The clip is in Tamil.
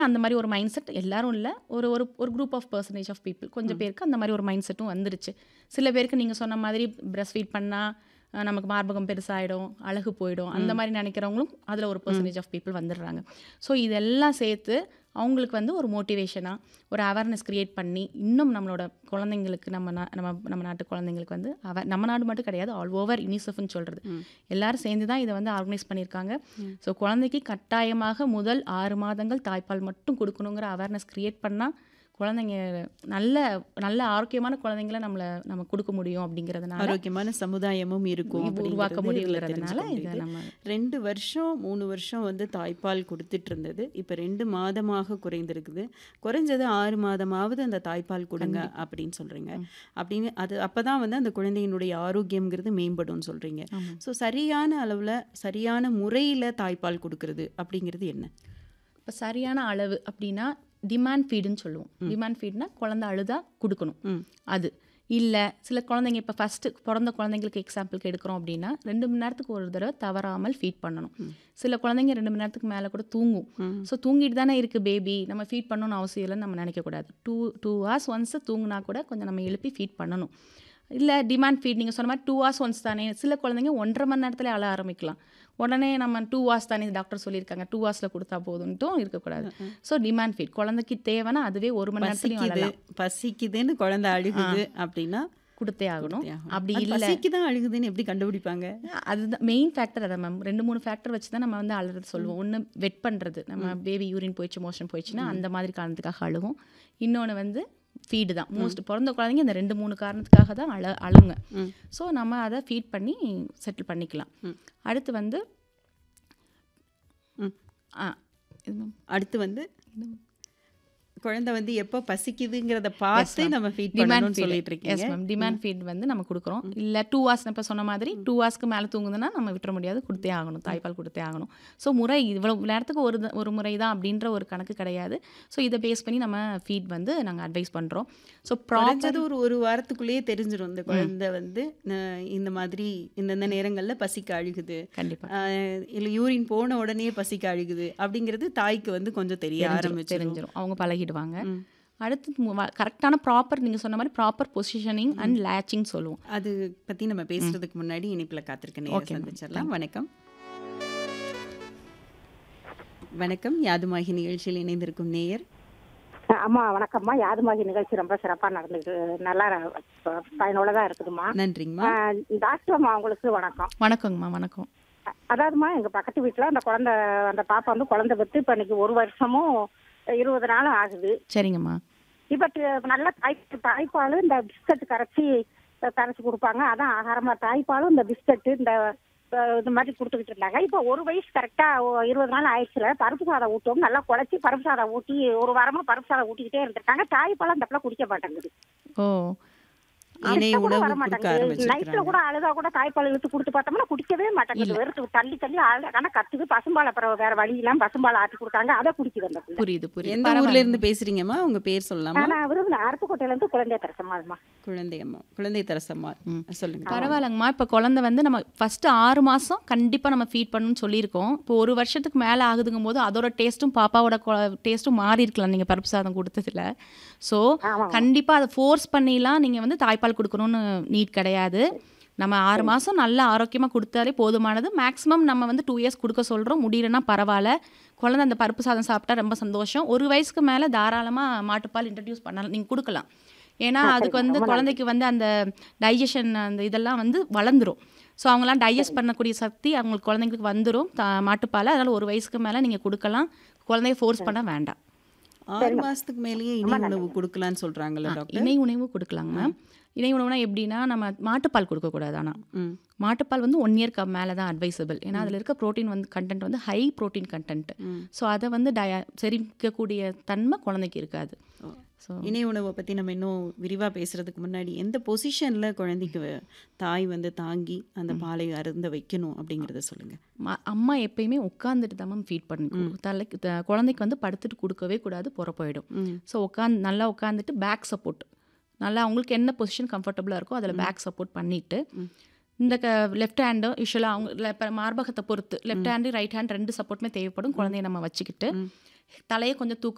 அந்த மாதிரி ஒரு மைண்ட் செட் எல்லாரும் இல்லை ஒரு ஒரு ஒரு group of percentage of people கொஞ்சம் பேருக்கு அந்த மாதிரி ஒரு மைண்ட் செட்டும் வந்துருச்சு சில பேருக்கு நீங்கள் சொன்ன மாதிரி பிரஸ்ட் ஃபீட் பண்ணால் நமக்கு மார்பகம் பெருசாகிடும் அழகு போயிடும் அந்த மாதிரி நினைக்கிறவங்களும் அதில் ஒரு பர்சன்டேஜ் ஆஃப் பீப்புள் வந்துடுறாங்க ஸோ இதெல்லாம் சேர்த்து அவங்களுக்கு வந்து ஒரு மோட்டிவேஷனாக ஒரு அவேர்னஸ் க்ரியேட் பண்ணி இன்னும் நம்மளோட குழந்தைங்களுக்கு நம்ம நா நம்ம நம்ம நாட்டு குழந்தைங்களுக்கு வந்து அவ நம்ம நாடு மட்டும் கிடையாது ஆல் ஓவர் யூனிசெஃப்னு சொல்கிறது எல்லாரும் சேர்ந்து தான் இதை வந்து ஆர்கனைஸ் பண்ணியிருக்காங்க ஸோ குழந்தைக்கு கட்டாயமாக முதல் ஆறு மாதங்கள் தாய்ப்பால் மட்டும் கொடுக்கணுங்கிற அவேர்னஸ் க்ரியேட் பண்ணால் குழந்தைங்க நல்ல நல்ல ஆரோக்கியமான குழந்தைங்கள நம்மளை நம்ம கொடுக்க முடியும் அப்படிங்கிறதுனால ஆரோக்கியமான சமுதாயமும் இருக்கும் உருவாக்க அப்படிங்கிறது இதுல முடியுங்கிறதுனால தெரிஞ்சுக்க இதை முடியுது. நம்ம ரெண்டு வருஷம் மூணு வருஷம் வந்து தாய்ப்பால் கொடுத்துட்டு இருந்தது இப்போ ரெண்டு மாதமாக குறைந்திருக்குது குறைஞ்சது ஆறு மாதமாவது அந்த தாய்ப்பால் கொடுங்க அப்படின்னு சொல்றீங்க அப்படின்னு அது அப்பதான் வந்து அந்த குழந்தையினுடைய ஆரோக்கியம்ங்கிறது மேம்படும்னு சொல்றீங்க ஆமா. ஸோ சரியான அளவுல சரியான முறையில தாய்ப்பால் கொடுக்கறது அப்படிங்கிறது என்ன இப்போ சரியான அளவு அப்படின்னா டிமாண்ட் ஃபீடுன்னு சொல்லுவோம் டிமாண்ட் ஃபீட்னா குழந்தை அழுதா கொடுக்கணும் ம். அது இல்லை சில குழந்தைங்க இப்போ ஃபஸ்ட்டு பிறந்த குழந்தைங்களுக்கு எக்ஸாம்பிளுக்கு எடுக்கிறோம் அப்படின்னா ரெண்டு மணி நேரத்துக்கு ஒரு தடவை தவறாமல் ஃபீட் பண்ணணும் சில குழந்தைங்க ரெண்டு மணி நேரத்துக்கு மேலே கூட தூங்கும் ஸோ தூங்கிட்டு தானே இருக்குது பேபி நம்ம ஃபீட் பண்ணணும்னு அவசியம் இல்லைன்னு நம்ம நினைக்கக்கூடாது டூ டூ ஹவர்ஸ் ஒன்ஸ் தூங்குனா கூட கொஞ்சம் நம்ம எழுப்பி ஃபீட் பண்ணணும் இல்லை டிமாண்ட் ஃபீட் நீங்கள் சொன்ன மாதிரி டூ ஹவர்ஸ் ஒன்ஸ் தானே சில குழந்தைங்க ஒன்றரை மணி நேரத்தில் அழ ஆரம்பிக்கலாம் உடனே நம்ம டூ ஹவர்ஸ் தானே டாக்டர் சொல்லியிருக்காங்க டூ ஹவர்ஸில் கொடுத்தா போதும்ட்டும் இருக்கக்கூடாது ஸோ டிமாண்ட் ஃபீட் குழந்தைக்கு தேவைன்னா அதுவே ஒரு மணி நேரத்துலையும் பசிக்குது அழலாம் பசிக்குதுன்னு குழந்தை அழுகுது அப்படின்னா கொடுத்தே ஆகணும் ஆகணும். அப்படி அது இல்லை பசிக்கு தான் அழுகுதுன்னு எப்படி கண்டுபிடிப்பாங்க அதுதான் மெயின் ஃபேக்டர் அதை மேம் ரெண்டு மூணு ஃபேக்டர் வச்சு தான் நம்ம வந்து அழுறது சொல்லுவோம் ஒன்று வெட் பண்ணுறது நம்ம பேபி யூரின் போயிடுச்சு மோஷன் போயிடுச்சுன்னா அந்த மாதிரி காரணத்துக்காக அழுகும் இன்னொன்று வந்து ஃபீடு தான் மோஸ்ட் பிறந்த குழந்தைங்க இந்த ரெண்டு மூணு காரணத்துக்காக தான் அழ அழுங்க ஸோ நம்ம அதை ஃபீட் பண்ணி செட்டில் பண்ணிக்கலாம் அடுத்து வந்து ம். ஆ இது மேம் அடுத்து வந்து குழந்தை வந்து எப்போ பசிக்குதுங்கிறத பார்த்து நம்ம ஃபீட் டிமாண்ட் பண்ணணும்னு ஃபீட் சொல்லிட்டு எஸ் இருக்கீங்க மேம் டிமாண்ட் ஃபீட் வந்து நம்ம கொடுக்குறோம் இல்லை டூ ஹவர்ஸ் இப்போ சொன்ன மாதிரி டூ ஹவர்ஸ்க்கு மேலே தூங்குதுன்னா நம்ம விட்டுற முடியாது கொடுத்தே ஆகணும் தாய்ப்பால் கொடுத்தே ஆகணும் ஸோ முறை இவ்வளோ நேரத்துக்கு ஒரு த- ஒரு முறை தான் அப்படின்ற ஒரு கணக்கு கிடையாது ஸோ இதை பேஸ் பண்ணி நம்ம ஃபீட் வந்து நாங்கள் அட்வைஸ் பண்ணுறோம் ஸோ ப்ராப்பர் குறைஞ்சது ஒரு ஒரு வாரத்துக்குள்ளேயே தெரிஞ்சிடும் இந்த குழந்தை வந்து அஹ், இந்த மாதிரி இந்தந்த நேரங்கள்ல பசிக்க அழுகுது கண்டிப்பாக அஹ், இல்ல யூரின் போன உடனே பசிக்க அழுகுது அப்படிங்கிறது தாய்க்கு வந்து கொஞ்சம் தெரிய ஆரம்பிச்சிடும் தெரிஞ்சிடும் அவங்க பழகிடுவாங்க அடுத்து கரெக்டான ப்ராப்பர் நீங்கள் சொன்ன மாதிரி ப்ராப்பர் பொசிஷனிங் அண்ட் லேச்சிங் சொல்லுவோம் அது பத்தி நம்ம பேசுறதுக்கு முன்னாடி இனிப்புல காத்திருக்க நேரம் சந்திச்சிடலாம் வணக்கம் வணக்கம் யாதுமாகி நிகழ்ச்சியில் இணைந்திருக்கும் நேயர் அம்மா வணக்கம்மா யாதுமாகி நிகழ்ச்சி ரொம்ப சிறப்பா நடந்துட்டு நல்லா ப- பயனுள்ளதா இருக்குதுமா நன்றிங்கம்மா டாக்டர் அம்மா உங்களுக்கு வணக்கம் வணக்கங்கம்மா வணக்கம் அ- அதாவதுமா எங்க பக்கத்து வீட்டுல அந்த குழந்தை அந்த பாப்பா வந்து குழந்தை பெற்று இப்ப இன்னைக்கு ஒரு வருஷமும் இருபது நாளும் ஆகுது சரிங்கம்மா இப்ப ட- நல்ல தாய் தாய்ப்பால் இந்த பிஸ்கட் கரைச்சி அஹ், கரைச்சி கொடுப்பாங்க அதான் ஆகாரமா தாய்ப்பாலும் இந்த பிஸ்கட் இந்த அஹ், இது மாதிரி கொடுத்துக்கிட்டு இருந்தாங்க இப்போ ஒரு வயசு கரெக்டா இருபது நாள் ஆயிடுச்சுல பருப்பு சாதம் ஊட்டும் நல்லா குழச்சி பருப்பு சாதம் ஊட்டி ஒரு வாரமா பருப்பு சாதம் ஊட்டிக்கிட்டே இருந்திருக்காங்க தாய்ப்பால் அந்த பிள்ளை குடிக்க மாட்டேங்குது ஓ இணை கிட்ட கூட உணவு வர கொடுக்க மாட்டேங்குது நைட்ல ஆரம்பிச்சிருக்கிறாங்க கூட அழுதா கூட தாய்ப்பால் இழுத்து கொடுத்து பார்த்தோம்னா குடிக்கவே மாட்டேங்குது வெறுத்து தள்ளி தள்ளி அழ ஆனா கத்துக்கு பசும்பால் அப்புறம் வேற வழி இல்லாம பசும்பால் ஆட்டி கொடுத்தாங்க அதை குடிக்குது அந்த பிள்ளை புரியுது புரியுது எந்த ஊர்ல இருந்து பேசுறீங்கம்மா உங்க பேர் சொல்லலாமா ஆனா விரும்புன அருப்புக்கோட்டையில இருந்து குழந்தை தரசமாதுமா குழந்தை அம்மா குழந்தை தரசம்மா சொல்லுங்க பரவாயில்லங்கம்மா இப்போ குழந்தை வந்து நம்ம ஃபஸ்ட்டு ஆறு மாதம் கண்டிப்பாக நம்ம ஃபீட் பண்ணணும்னு சொல்லியிருக்கோம் இப்போ ஒரு வருஷத்துக்கு மேலே ஆகுதுங்கும் போது அதோட டேஸ்ட்டும் பாப்பாவோட டேஸ்ட்டும் மாறி இருக்கலாம் நீங்கள் பருப்பு சாதம் கொடுத்ததுல ஸோ கண்டிப்பாக அதை ஃபோர்ஸ் பண்ணிலாம் நீங்கள் வந்து தாய்ப்பால் கொடுக்கணும்னு நீட் கிடையாது நம்ம ஆறு மாதம் நல்ல ஆரோக்கியமாக கொடுத்தாலே போதுமானது மேக்ஸிமம் நம்ம வந்து டூ இயர்ஸ் கொடுக்க சொல்கிறோம் முடியலன்னா பரவாயில்ல குழந்தை அந்த பருப்பு சாதம் சாப்பிட்டா ரொம்ப சந்தோஷம் ஒரு வயசுக்கு மேலே தாராளமாக மாட்டுப்பால் இன்ட்ரடியூஸ் பண்ணலாம் நீங்கள் கொடுக்கலாம் ஏன்னா அதுக்கு வந்து குழந்தைக்கு வந்து அந்த டைஜஷன் அந்த இதெல்லாம் வந்து வளர்ந்துரும் ஸோ அவங்களாம் டைஜஸ்ட் பண்ணக்கூடிய சக்தி அவங்களுக்கு குழந்தைங்களுக்கு வந்துடும் மாட்டுப்பால் அதனால் ஒரு வயசுக்கு மேலே நீங்கள் கொடுக்கலாம் குழந்தைய ஃபோர்ஸ் பண்ண வேண்டாம் ஆறு மாசத்துக்கு மேலேயே இணை உணவு கொடுக்கலாம்னு சொல்றாங்கல்ல டாக்டர் இணை உணவு கொடுக்கலாங்க மேம் இணை உணவுனா எப்படின்னா நம்ம மாட்டுப்பால் கொடுக்கக்கூடாது ஆனால் ம். மாட்டுப்பால் வந்து ஒன் இயர்க்கு மேலே தான் அட்வைசபிள் ஏன்னா அதில் இருக்க ப்ரோட்டீன் வந்து கண்டென்ட் வந்து ஹை ப்ரோட்டீன் கண்டென்ட் ஸோ அதை வந்து டய செரிக்கக்கூடிய தன்மை குழந்தைக்கு இருக்காது ஸோ இணை உணவை பத்தி நம்ம இன்னும் விரிவா பேசுறதுக்கு முன்னாடி எந்த பொசிஷன்ல குழந்தைக்கு வ- தாய் வந்து தாங்கி அந்த பாலை அருந்த வைக்கணும் அப்படிங்கறத சொல்லுங்க ம- அம்மா எப்பயுமே உட்காந்துட்டு தான் மேம் ஃபீட் பண்ணி தலைக்கு த- குழந்தைக்கு வந்து படுத்துட்டு கொடுக்கவே கூடாது புற போயிடும் ஸோ உட்காந்து நல்லா உட்காந்துட்டு பேக் சப்போர்ட் நல்லா அவங்களுக்கு என்ன பொசிஷன் கம்ஃபர்டபுளாக இருக்கோ அதில் பேக் சப்போர்ட் பண்ணிட்டு இந்த க லெஃப்ட் ஹேண்டு யூஸ்வலாக அவங்க le- இப்ப மார்பகத்தை பொறுத்து லெஃப்ட் ஹேண்டு ரைட் ஹேண்ட் ரெண்டு சப்போர்ட்டுமே தேவைப்படும் குழந்தைய நம்ம வச்சுக்கிட்டு தலையை கொஞ்சம் தூக்க